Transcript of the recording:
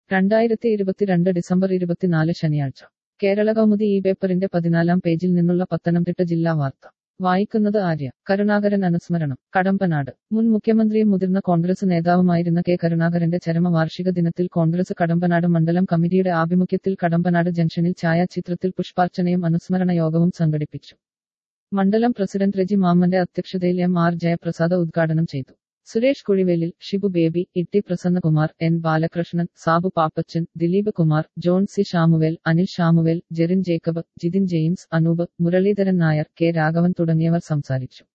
രണ്ടായിരത്തി ഇരുപത്തിരണ്ട് ഡിസംബർ ഇരുപത്തിനാല് ശനിയാഴ്ച കേരള കൗമുദി ഈ പേപ്പറിന്റെ പതിനാലാം പേജിൽ നിന്നുള്ള പത്തനംതിട്ട ജില്ലാ വാർത്ത വായിക്കുന്നത് ആര്യ കരുണാകരൻ അനുസ്മരണം കടമ്പനാട് മുൻ മുഖ്യമന്ത്രിയും മുതിർന്ന കോൺഗ്രസ് നേതാവുമായിരുന്ന കെ കരുണാകരന്റെ ചരമവാർഷിക ദിനത്തിൽ കോൺഗ്രസ് കടമ്പനാട് മണ്ഡലം കമ്മിറ്റിയുടെ ആഭിമുഖ്യത്തിൽ കടമ്പനാട് ജംഗ്ഷനിൽ ഛായാചിത്രത്തിൽ പുഷ്പാർച്ചനയും അനുസ്മരണ യോഗവും സംഘടിപ്പിച്ചു മണ്ഡലം പ്രസിഡന്റ് റെജി മാമ്മന്റെ അധ്യക്ഷതയിൽ എം ആർ ജയപ്രസാദ് ഉദ്ഘാടനം ചെയ്തു Suresh Kuzhivelil Shibu Baby Itty Prasannakumar N Balakrishnan Sabu Pappachan Dileep Kumar John C Shamuel Anil Shamuel Jerin Jacob Jithin James Anoop Muraleedharan Nair K Raghavan തുടങ്ങിയവർ സംസാരിച്ചു